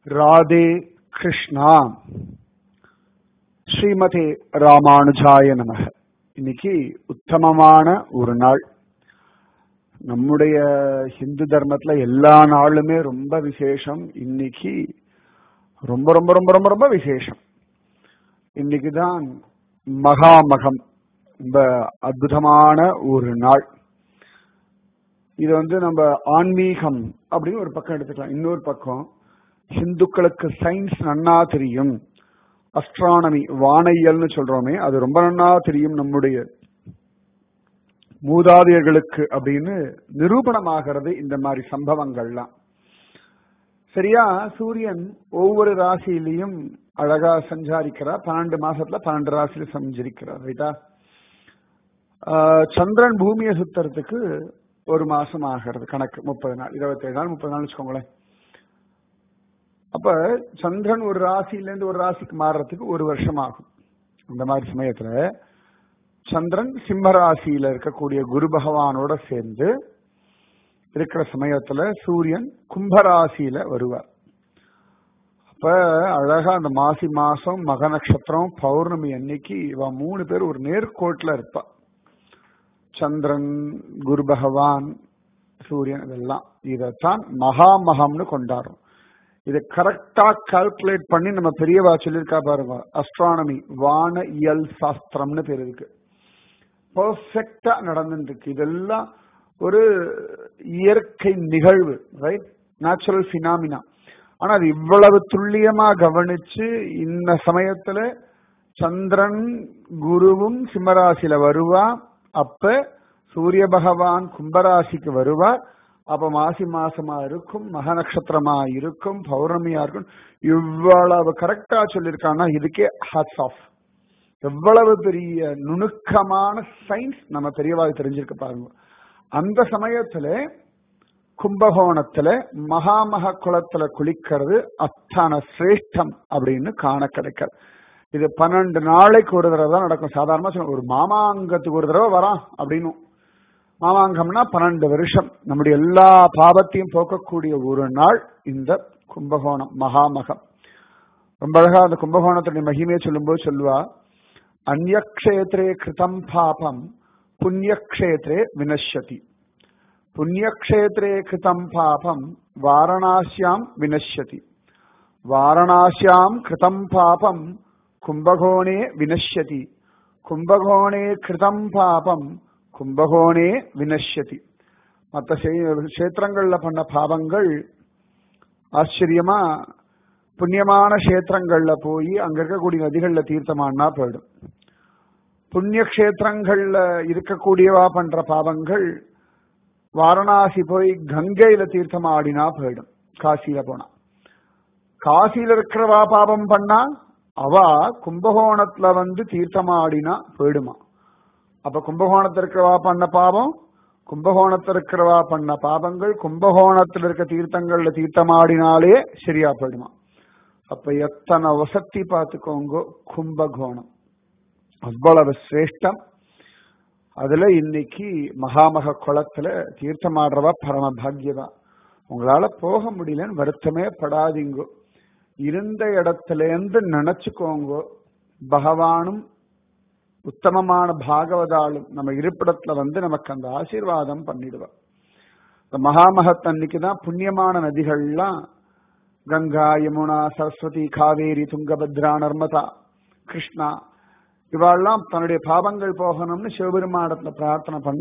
ராதே கிருஷ்ணா ஸ்ரீமதி ராமானுஜாய நமக இன்னைக்கு உத்தமமான ஒரு நாள் நம்முடைய ஹிந்து தர்மத்துல எல்லா நாளுமே ரொம்ப விசேஷம் இன்னைக்கு ரொம்ப ரொம்ப ரொம்ப ரொம்ப ரொம்ப விசேஷம் இன்னைக்கு தான் மகாமகம் ரொம்ப அற்புதமான ஒரு நாள் இது வந்து நம்ம ஆன்மீகம் அப்படின்னு ஒரு பக்கம் எடுத்துக்கலாம் இன்னொரு பக்கம் ஹிந்துக்களுக்கு சயின்ஸ் நன்னா தெரியும் அஸ்ட்ரானமி வானையல்னு சொல்றோமே அது ரொம்ப நன்னா தெரியும் நம்முடைய மூதாதையர்களுக்கு அப்படின்னு நிரூபணமாகிறது இந்த மாதிரி சம்பவங்கள்லாம் சரியா சூரியன் ஒவ்வொரு ராசியிலையும் அழகா சஞ்சாரிக்கிறார் பன்னெண்டு மாசத்துல பன்னெண்டு ராசியில சஞ்சரிக்கிறார் ரைட்டா சந்திரன் பூமியை சுத்துறதுக்கு ஒரு மாசம் ஆகிறது கணக்கு முப்பது நாள் இருபத்தேழு நாள் முப்பது நாள் வச்சுக்கோங்களேன் அப்ப சந்திரன் ஒரு ராசியில இருந்து ஒரு ராசிக்கு மாறுறதுக்கு ஒரு வருஷம் ஆகும் அந்த மாதிரி சமயத்துல சந்திரன் சிம்ம ராசியில இருக்கக்கூடிய குரு பகவானோட சேர்ந்து இருக்கிற சமயத்துல சூரியன் கும்பராசியில வருவார் அப்ப அழகா அந்த மாசி மாசம் மக நட்சத்திரம் பௌர்ணமி அன்னைக்கு இவ மூணு பேர் ஒரு நேர்கோட்டில் இருப்பா சந்திரன் குரு பகவான் சூரியன் இதெல்லாம் இதைத்தான் மகாமகம்னு கொண்டாடுறோம் இதை கரெக்டா கால்குலேட் பண்ணி நம்ம பெரியவா சொல்லியிருக்கா பாருங்க அஸ்ட்ரானமி வான இயல் சாஸ்திரம்னு பேர் இருக்கு பர்ஃபெக்டா நடந்துட்டு இருக்கு இதெல்லாம் ஒரு இயற்கை நிகழ்வு ரைட் நேச்சுரல் பினாமினா ஆனா அது இவ்வளவு துல்லியமா கவனிச்சு இந்த சமயத்துல சந்திரன் குருவும் சிம்மராசியில வருவா அப்ப சூரிய பகவான் கும்பராசிக்கு வருவார் அப்ப மாசி மாசமா இருக்கும் மக நட்சத்திரமா இருக்கும் பௌர்ணமியா இருக்கும் இவ்வளவு கரெக்டா சொல்லியிருக்காங்கன்னா இதுக்கே ஹாட்ஸ் ஆஃப் எவ்வளவு பெரிய நுணுக்கமான சயின்ஸ் நம்ம பெரியவாக தெரிஞ்சிருக்க பாருங்க அந்த சமயத்துல கும்பகோணத்துல மகாமக குளத்துல குளிக்கிறது அத்தனை சிரேஷ்டம் அப்படின்னு காண கிடைக்காது இது பன்னெண்டு நாளைக்கு ஒரு தடவை தான் நடக்கும் சாதாரணமா சொல்ல ஒரு மாமாங்கத்துக்கு ஒரு தடவை வரான் அப்படின்னு மாமாங்கம்னா பன்னெண்டு வருஷம் நம்முடைய எல்லா பாவத்தையும் போக்கக்கூடிய ஒரு நாள் இந்த கும்பகோணம் மகாமகம் ரொம்ப அழகா அந்த கும்பகோணத்துடைய மகிமையை சொல்லும்போது சொல்லுவா அந்நக்ஷேத்திரே கிருதம் பாபம் புண்ணியக்ஷேத்திரே வினஷ்யதி புண்ணியக்ஷேத்திரே கிருதம் பாபம் வாரணாசியாம் வினஷ்யதி வாரணாசியாம் கிருதம் பாபம் கும்பகோணே வினஷ்யதி கும்பகோணே கிருதம் பாபம் கும்பகோணே வினஷ்யதி மற்ற கஷேத்திரங்கள்ல பண்ண பாவங்கள் ஆச்சரியமா புண்ணியமான கஷேத்திரங்கள்ல போய் அங்க இருக்கக்கூடிய நதிகள்ல தீர்த்தமானா போயிடும் புண்ணிய கஷேத்திரங்கள்ல இருக்கக்கூடியவா பண்ற பாவங்கள் வாரணாசி போய் கங்கையில தீர்த்தம் ஆடினா போயிடும் காசியில போனா காசியில இருக்கிறவா பாபம் பண்ணா அவ கும்பகோணத்துல வந்து தீர்த்தமாடினா போயிடுமா அப்ப கும்பகோணத்துல இருக்கிறவா பண்ண பாவம் கும்பகோணத்துல இருக்கிறவா பண்ண பாவங்கள் கும்பகோணத்துல இருக்க தீர்த்தங்கள்ல தீர்த்தமாடினாலே சரியா போயிடுமா அப்ப எத்தனை வசதி பார்த்துக்கோங்க கும்பகோணம் அவ்வளவு சிரேஷ்டம் அதுல இன்னைக்கு மகாமக குளத்துல தீர்த்தமாடுறவா பரம பாக்யதா உங்களால போக முடியலன்னு வருத்தமே படாதீங்கோ இருந்த இடத்துல இருந்து நினைச்சுக்கோங்க பகவானும் உத்தமமான பாகவதாலும் நம்ம இருப்பிடத்துல வந்து நமக்கு அந்த ஆசீர்வாதம் பண்ணிடுவா இந்த மகாமகத்தன்னைக்கு தான் புண்ணியமான நதிகள்லாம் கங்கா யமுனா சரஸ்வதி காவேரி துங்கபத்ரா நர்மதா கிருஷ்ணா இவாள்லாம் தன்னுடைய பாவங்கள் போகணும்னு சிவபெருமானத்துல பிரார்த்தனை பண்ண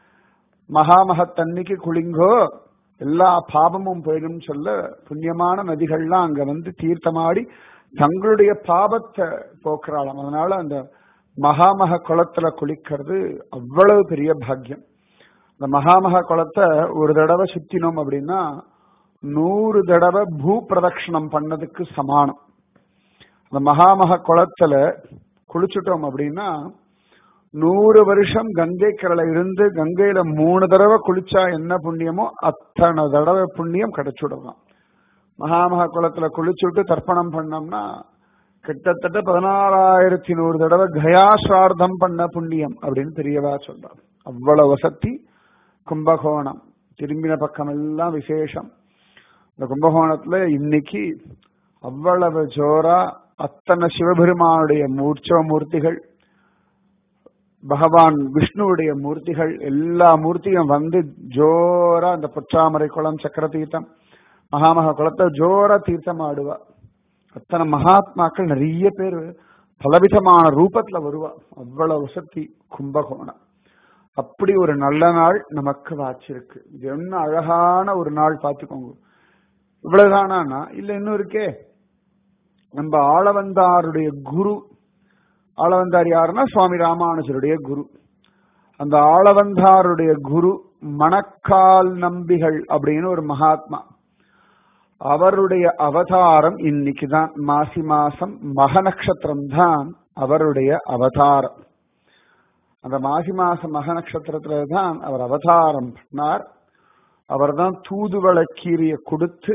மகாமகத்தன்னைக்கு குளிங்கோ எல்லா பாபமும் போயிடும் சொல்ல புண்ணியமான நதிகள்லாம் அங்க வந்து தீர்த்தமாடி தங்களுடைய பாபத்தை போக்குறாளாம் அதனால அந்த மகாமக குளத்துல குளிக்கிறது அவ்வளவு பெரிய பாக்கியம் இந்த மகாமக குளத்தை ஒரு தடவை சுத்தினோம் அப்படின்னா நூறு தடவை பூ பிரதட்சணம் பண்ணதுக்கு சமானம் அந்த மகாமக குளத்துல குளிச்சுட்டோம் அப்படின்னா நூறு வருஷம் கங்கை கரையில இருந்து கங்கையில மூணு தடவை குளிச்சா என்ன புண்ணியமோ அத்தனை தடவை புண்ணியம் கிடைச்சுடலாம் மகாமக குளத்துல குளிச்சுட்டு தர்ப்பணம் பண்ணோம்னா கிட்டத்தட்ட பதினாறாயிரத்தி நூறு தடவை கயாசிரார்த்தம் பண்ண புண்ணியம் அப்படின்னு பெரியவா சொல்றார் அவ்வளவு வசதி கும்பகோணம் திரும்பின பக்கம் எல்லாம் விசேஷம் இந்த கும்பகோணத்துல இன்னைக்கு அவ்வளவு ஜோரா அத்தனை சிவபெருமானுடைய மூர்ச்சவ மூர்த்திகள் பகவான் விஷ்ணுவுடைய மூர்த்திகள் எல்லா மூர்த்தியும் வந்து ஜோரா அந்த பொற்றாமரை குளம் சக்கர தீர்த்தம் மகாமக குளத்தை ஜோரா தீர்த்தம் ஆடுவா அத்தனை மகாத்மாக்கள் நிறைய பேர் பலவிதமான ரூபத்துல வருவா அவ்வளவு சக்தி கும்பகோணம் அப்படி ஒரு நல்ல நாள் நமக்கு வாச்சிருக்கு இது என்ன அழகான ஒரு நாள் பார்த்துக்கோங்க இவ்வளவுதானா இல்ல இன்னும் இருக்கே நம்ம ஆளவந்தாருடைய குரு ஆளவந்தார் யாருன்னா சுவாமி ராமானுஜருடைய குரு அந்த ஆளவந்தாருடைய குரு மணக்கால் நம்பிகள் அப்படின்னு ஒரு மகாத்மா அவருடைய அவதாரம் இன்னைக்கு தான் மாசி மாசம் மக நட்சத்திரம் தான் அவருடைய அவதாரம் அந்த மாசி மாசம் மக நட்சத்திரத்துல தான் அவர் அவதாரம் பண்ணார் அவர் தான் தூதுவள கீரிய கொடுத்து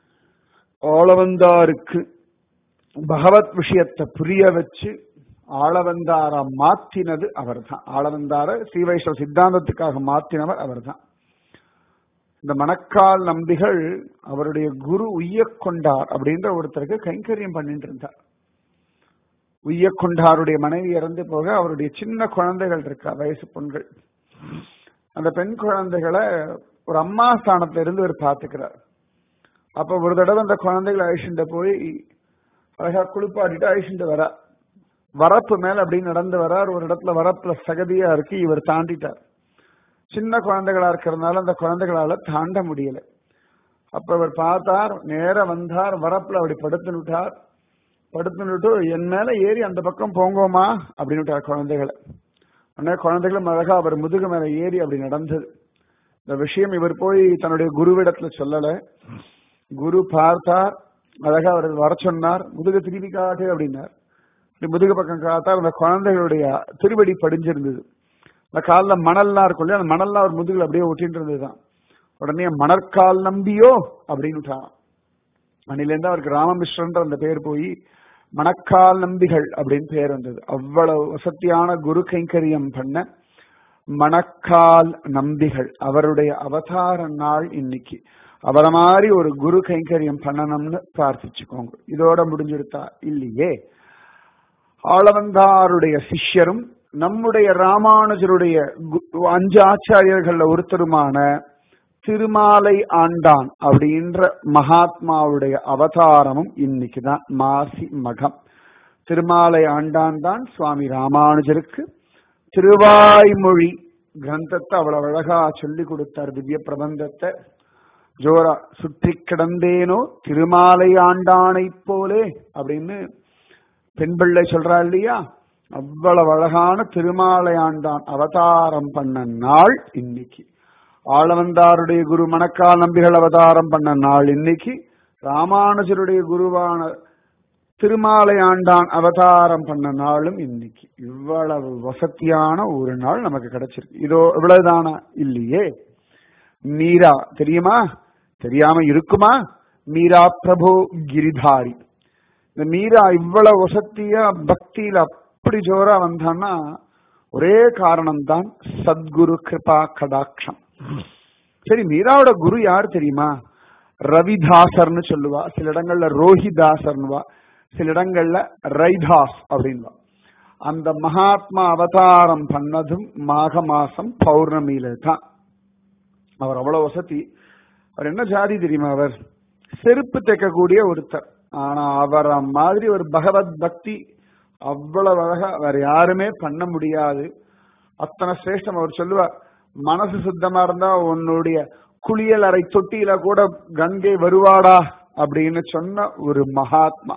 ஆளவந்தாருக்கு பகவத் விஷயத்தை புரிய வச்சு ஆளவந்தார மாத்தினது அவர் தான் ஆளவந்தார ஸ்ரீ வைஷ்ணவ சித்தாந்தத்துக்காக மாத்தினவர் அவர் தான் இந்த மணக்கால் நம்பிகள் அவருடைய குரு உய்யக்கொண்டார் அப்படின்ற ஒருத்தருக்கு கைங்கரியம் பண்ணிட்டு இருந்தார் உய்யக்கொண்டாருடைய மனைவி இறந்து போக அவருடைய சின்ன குழந்தைகள் இருக்கா வயசு பெண்கள் அந்த பெண் குழந்தைகளை ஒரு அம்மா ஸ்தானத்துல இருந்து அவர் பார்த்துக்கிறார் அப்ப ஒரு தடவை அந்த குழந்தைகளை அழிச்சுட்டு போய் அழகா குளிப்பாட்டிட்டு அழிச்சுட்டு வரா வரப்பு மேல அப்படி நடந்து வரார் ஒரு இடத்துல வரப்புல சகதியா இருக்கு இவர் தாண்டிட்டார் சின்ன குழந்தைகளா இருக்கிறதுனால அந்த குழந்தைகளால தாண்ட முடியல அப்ப இவர் பார்த்தார் நேர வந்தார் வரப்புல அப்படி படுத்து விட்டார் படுத்துனுட்டு என் மேல ஏறி அந்த பக்கம் போங்கோமா அப்படின்னு விட்டார் குழந்தைகளை உடனே குழந்தைகளும் அழகா அவர் முதுகு மேல ஏறி அப்படி நடந்தது இந்த விஷயம் இவர் போய் தன்னுடைய குருவிடத்துல சொல்லல குரு பார்த்தார் அழகா அவர் வர சொன்னார் முதுகு திருப்பி காட்டு அப்படின்னார் முதுகு பக்கம் காத்தார் அந்த குழந்தைகளுடைய திருவடி படிஞ்சிருந்தது அந்த காலில் மணல்லாம் இருக்கும் இல்லையா அந்த மணல்லாம் ஒரு முதுகுல அப்படியே ஒட்டிட்டு இருந்ததுதான் உடனே மணற்கால் நம்பியோ அப்படின்னு விட்டான் அன்னிலேருந்து அவருக்கு ராமமிஸ்ரன்ற அந்த பேர் போய் மணக்கால் நம்பிகள் அப்படின்னு பேர் வந்தது அவ்வளவு வசத்தியான குரு கைங்கரியம் பண்ண மணக்கால் நம்பிகள் அவருடைய அவதார நாள் இன்னைக்கு அவரை மாதிரி ஒரு குரு கைங்கரியம் பண்ணணும்னு பிரார்த்திச்சுக்கோங்க இதோட முடிஞ்சிருத்தா இல்லையே ஆளவந்தாருடைய சிஷ்யரும் நம்முடைய ராமானுஜருடைய அஞ்சு ஆச்சாரியர்கள்ல ஒருத்தருமான திருமாலை ஆண்டான் அப்படின்ற மகாத்மாவுடைய அவதாரமும் இன்னைக்கு தான் மாசி மகம் திருமாலை ஆண்டான் தான் சுவாமி ராமானுஜருக்கு திருவாய்மொழி கிரந்தத்தை அவ்வளவு அழகா சொல்லி கொடுத்தார் திவ்ய பிரபந்தத்தை ஜோரா சுற்றி கிடந்தேனோ திருமாலை ஆண்டானை போலே அப்படின்னு பெண் பிள்ளை சொல்றா இல்லையா அவ்வளவு அழகான திருமாலை ஆண்டான் அவதாரம் பண்ண நாள் இன்னைக்கு ஆளவந்தாருடைய குரு மணக்கால் நம்பிகள் அவதாரம் பண்ண நாள் இன்னைக்கு ராமானுஜருடைய குருவான திருமாலை ஆண்டான் அவதாரம் பண்ண நாளும் இன்னைக்கு இவ்வளவு வசத்தியான ஒரு நாள் நமக்கு கிடைச்சிருக்கு இதோ இவ்வளவுதானா இல்லையே மீரா தெரியுமா தெரியாம இருக்குமா மீரா பிரபு கிரிதாரி இந்த மீரா இவ்வளவு வசத்தியா பக்தியில அப்படி ஜோரா வந்தான்னா ஒரே காரணம் தான் சத்குரு கிருபா கடாட்சம் சரி மீராவோட குரு யார் தெரியுமா ரவிதாசர்னு சொல்லுவா சில இடங்கள்ல ரோஹிதாசர்னுவா சில இடங்கள்ல ரைதாஸ் அப்படின்வா அந்த மகாத்மா அவதாரம் பண்ணதும் மாக மாசம் பௌர்ணமியில தான் அவர் அவ்வளவு வசதி அவர் என்ன ஜாதி தெரியுமா அவர் செருப்பு தைக்கக்கூடிய ஒருத்தர் ஆனா அவரை மாதிரி ஒரு பகவத் பக்தி அவ்வளவு அழகா வேற யாருமே பண்ண முடியாது அத்தனை சிரேஷ்டம் அவர் சொல்லுவார் மனசு சுத்தமா இருந்தா உன்னுடைய குளியல் அறை தொட்டியில கூட கங்கை வருவாடா அப்படின்னு சொன்ன ஒரு மகாத்மா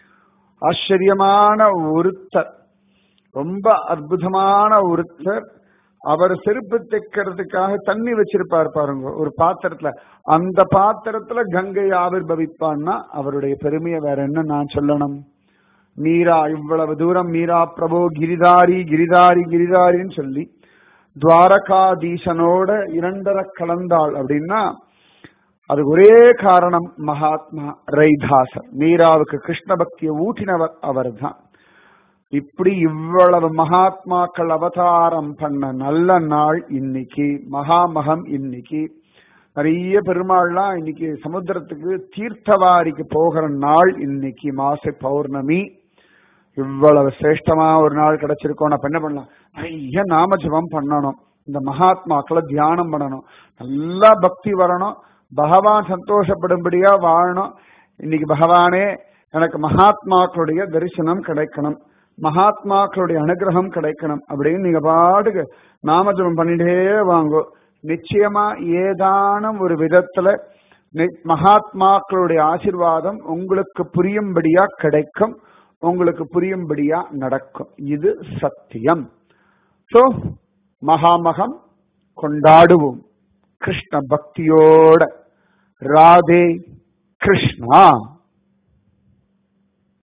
ஆச்சரியமான ஒருத்தர் ரொம்ப அற்புதமான ஒருத்தர் அவர் செருப்பு தைக்கிறதுக்காக தண்ணி வச்சிருப்பார் பாருங்க ஒரு பாத்திரத்துல அந்த பாத்திரத்துல கங்கை ஆவிர்பவிப்பான்னா அவருடைய பெருமையை வேற என்ன நான் சொல்லணும் மீரா இவ்வளவு தூரம் மீரா பிரபு கிரிதாரி கிரிதாரி கிரிதாரின்னு சொல்லி துவாரகாதீசனோட இரண்டரை கலந்தாள் அப்படின்னா அது ஒரே காரணம் மகாத்மா ரைதாசர் மீராவுக்கு கிருஷ்ண பக்தியை ஊட்டினவர் அவர் தான் இப்படி இவ்வளவு மகாத்மாக்கள் அவதாரம் பண்ண நல்ல நாள் இன்னைக்கு மகாமகம் இன்னைக்கு நிறைய பெருமாள்லாம் இன்னைக்கு சமுத்திரத்துக்கு தீர்த்தவாரிக்கு போகிற நாள் இன்னைக்கு மாச பௌர்ணமி இவ்வளவு சிரேஷ்டமா ஒரு நாள் கிடைச்சிருக்கோம் நான் என்ன பண்ணலாம் நிறைய நாம ஜபம் பண்ணணும் இந்த மகாத்மாக்களை தியானம் பண்ணணும் நல்லா பக்தி வரணும் பகவான் சந்தோஷப்படும்படியா வாழணும் இன்னைக்கு பகவானே எனக்கு மகாத்மாக்களுடைய தரிசனம் கிடைக்கணும் மகாத்மாக்களுடைய அனுகிரகம் கிடைக்கணும் அப்படின்னு நீங்க பாட்டுக்கு நாமஜபம் பண்ணிட்டே வாங்கோ நிச்சயமா ஏதானும் ஒரு விதத்துல மகாத்மாக்களுடைய ஆசிர்வாதம் உங்களுக்கு புரியும்படியா கிடைக்கும் உங்களுக்கு புரியும்படியா நடக்கும் இது சத்தியம் சோ மகாமகம் கொண்டாடுவோம் கிருஷ்ண பக்தியோட ராதே கிருஷ்ணா